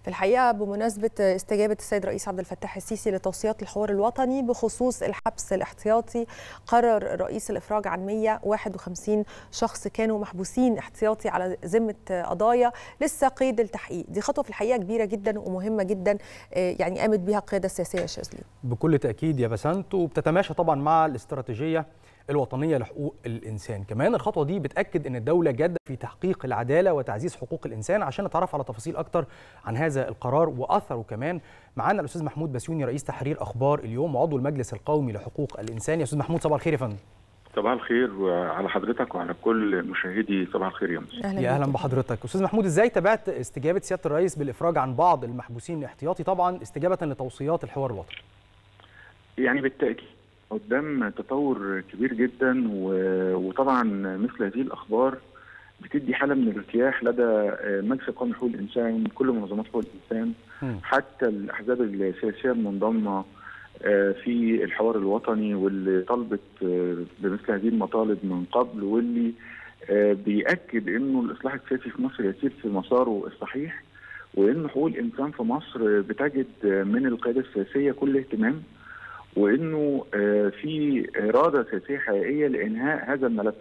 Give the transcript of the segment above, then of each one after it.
في الحقيقه بمناسبه استجابه السيد رئيس عبد الفتاح السيسي لتوصيات الحوار الوطني بخصوص الحبس الاحتياطي قرر الرئيس الافراج عن 151 شخص كانوا محبوسين احتياطي على ذمه قضايا لسه قيد التحقيق دي خطوه في الحقيقه كبيره جدا ومهمه جدا يعني قامت بها القياده السياسيه يا شاذلي بكل تاكيد يا بسنت وبتتماشى طبعا مع الاستراتيجيه الوطنيه لحقوق الانسان كمان الخطوه دي بتاكد ان الدوله جاده في تحقيق العداله وتعزيز حقوق الانسان عشان نتعرف على تفاصيل اكتر عن هذا القرار واثره كمان معانا الاستاذ محمود بسيوني رئيس تحرير اخبار اليوم وعضو المجلس القومي لحقوق الانسان يا استاذ محمود صباح الخير يا فندم صباح الخير على حضرتك وعلى كل مشاهدي صباح الخير يا مصر أهلا يا اهلا بحضرتك استاذ محمود ازاي تابعت استجابه سياده الرئيس بالافراج عن بعض المحبوسين الاحتياطي طبعا استجابه لتوصيات الحوار الوطني يعني بالتاكيد قدام تطور كبير جدا وطبعا مثل هذه الاخبار بتدي حاله من الارتياح لدى مجلس القومي لحقوق الانسان كل منظمات حقوق الانسان حتى الاحزاب السياسيه المنضمه في الحوار الوطني واللي طلبت بمثل هذه المطالب من قبل واللي بيأكد انه الاصلاح السياسي في مصر يسير في مساره الصحيح وان حقوق الانسان في مصر بتجد من القياده السياسيه كل اهتمام وانه في اراده سياسيه حقيقيه لانهاء هذا الملف.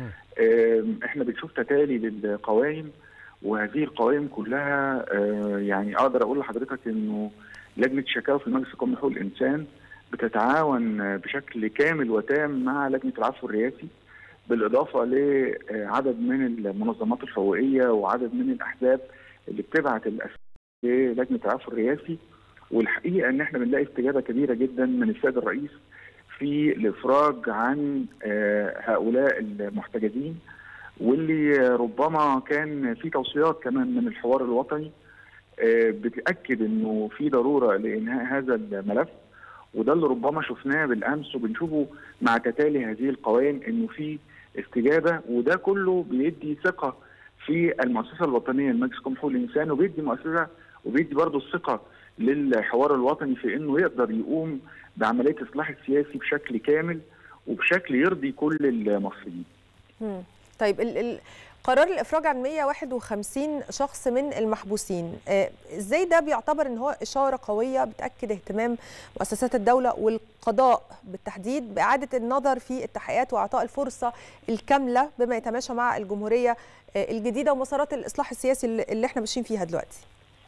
احنا بنشوف تتالي للقوائم وهذه القوائم كلها يعني اقدر اقول لحضرتك انه لجنه الشكاوى في المجلس القومي لحقوق الانسان بتتعاون بشكل كامل وتام مع لجنه العفو الرئاسي بالاضافه لعدد من المنظمات الحقوقيه وعدد من الاحزاب اللي بتبعت الاسئله للجنه العفو الرئاسي والحقيقه ان احنا بنلاقي استجابه كبيره جدا من السيد الرئيس في الافراج عن هؤلاء المحتجزين واللي ربما كان في توصيات كمان من الحوار الوطني بتاكد انه في ضروره لانهاء هذا الملف وده اللي ربما شفناه بالامس وبنشوفه مع تتالي هذه القوائم انه في استجابه وده كله بيدي ثقه في المؤسسه الوطنيه لمجلس قومي حقوق الانسان وبيدي مؤسسه وبيدي برضه الثقه للحوار الوطني في انه يقدر يقوم بعمليه الاصلاح السياسي بشكل كامل وبشكل يرضي كل المصريين. طيب ال ال قرار الافراج عن 151 شخص من المحبوسين ازاي ده بيعتبر ان هو اشاره قويه بتاكد اهتمام مؤسسات الدوله والقضاء بالتحديد باعاده النظر في التحقيقات واعطاء الفرصه الكامله بما يتماشى مع الجمهوريه الجديده ومسارات الاصلاح السياسي اللي احنا ماشيين فيها دلوقتي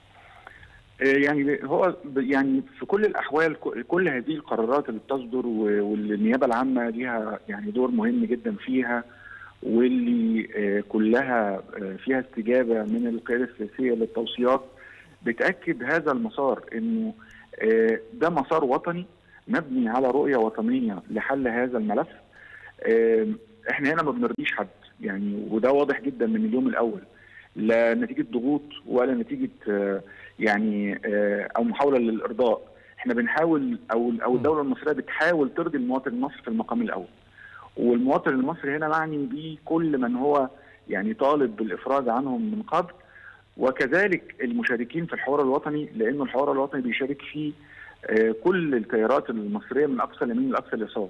يعني هو يعني في كل الاحوال كل هذه القرارات اللي بتصدر والنيابه العامه ليها يعني دور مهم جدا فيها واللي كلها فيها استجابه من القياده السياسيه للتوصيات بتاكد هذا المسار انه ده مسار وطني مبني على رؤيه وطنيه لحل هذا الملف احنا هنا ما بنرضيش حد يعني وده واضح جدا من اليوم الاول لا نتيجه ضغوط ولا نتيجه يعني او محاوله للارضاء احنا بنحاول او او الدوله المصريه بتحاول ترضي المواطن المصري في المقام الاول والمواطن المصري هنا معني بكل من هو يعني طالب بالافراج عنهم من قبل وكذلك المشاركين في الحوار الوطني لانه الحوار الوطني بيشارك فيه كل التيارات المصريه من اقصى اليمين لاقصى اليسار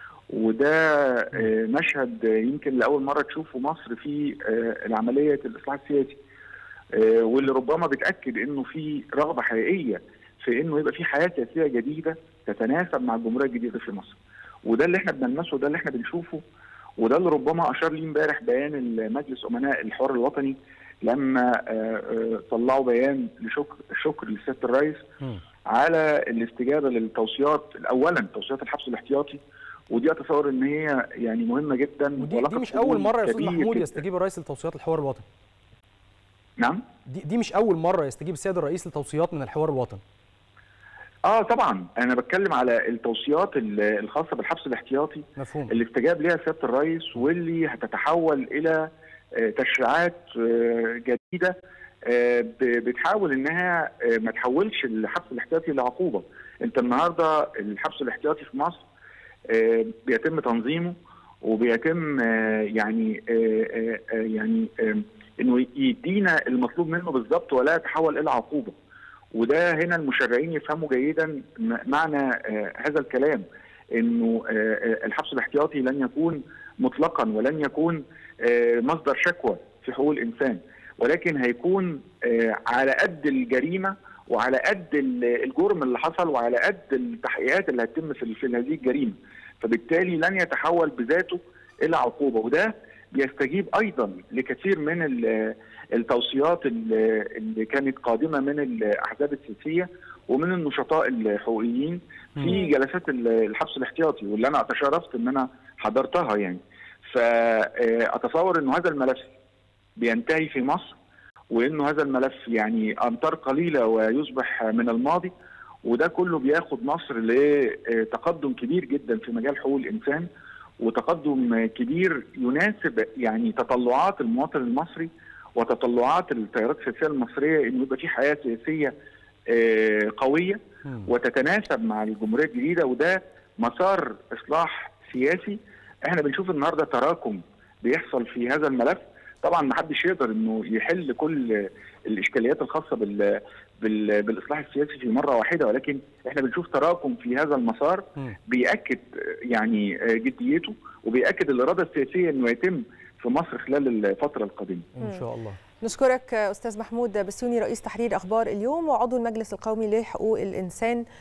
وده مشهد يمكن لاول مره تشوفه مصر في العمليه الاصلاح السياسي واللي ربما بتاكد انه في رغبه حقيقيه في انه يبقى في حياه سياسيه جديده تتناسب مع الجمهوريه الجديده في مصر وده اللي احنا بنلمسه وده اللي احنا بنشوفه وده اللي ربما اشار ليه امبارح بيان المجلس امناء الحوار الوطني لما طلعوا بيان لشكر شكر لسياده الرئيس على الاستجابه للتوصيات اولا توصيات الحبس الاحتياطي ودي اتصور ان هي يعني مهمه جدا ودي دي مش اول مره يا استاذ محمود يستجيب الرئيس لتوصيات الحوار الوطني نعم دي دي مش اول مره يستجيب السيد الرئيس لتوصيات من الحوار الوطني اه طبعا انا بتكلم على التوصيات الخاصه بالحبس الاحتياطي مفهوم اللي استجاب ليها سياده الرئيس واللي هتتحول الى تشريعات جديده بتحاول انها ما تحولش الحبس الاحتياطي لعقوبه انت النهارده الحبس الاحتياطي في مصر بيتم تنظيمه وبيتم يعني يعني انه يدينا المطلوب منه بالظبط ولا يتحول الى عقوبه وده هنا المشرعين يفهموا جيدا معنى هذا الكلام انه الحبس الاحتياطي لن يكون مطلقا ولن يكون مصدر شكوى في حقوق الانسان ولكن هيكون على قد الجريمه وعلى قد الجرم اللي حصل وعلى قد التحقيقات اللي هتتم في في هذه الجريمه فبالتالي لن يتحول بذاته الى عقوبه وده بيستجيب ايضا لكثير من التوصيات اللي كانت قادمه من الاحزاب السياسيه ومن النشطاء الحقوقيين في جلسات الحبس الاحتياطي واللي انا تشرفت ان انا حضرتها يعني فاتصور انه هذا الملف بينتهي في مصر وانه هذا الملف يعني امتار قليله ويصبح من الماضي وده كله بياخد مصر لتقدم كبير جدا في مجال حقوق الانسان وتقدم كبير يناسب يعني تطلعات المواطن المصري وتطلعات التيارات السياسيه المصريه انه يبقى في حياه سياسيه قويه وتتناسب مع الجمهوريه الجديده وده مسار اصلاح سياسي احنا بنشوف النهارده تراكم بيحصل في هذا الملف طبعا ما حدش يقدر انه يحل كل الاشكاليات الخاصه بال بال بالاصلاح السياسي في مره واحده ولكن احنا بنشوف تراكم في هذا المسار بياكد يعني جديته وبياكد الاراده السياسيه انه يتم في مصر خلال الفتره القادمه ان شاء الله نشكرك استاذ محمود بسيوني رئيس تحرير اخبار اليوم وعضو المجلس القومي لحقوق الانسان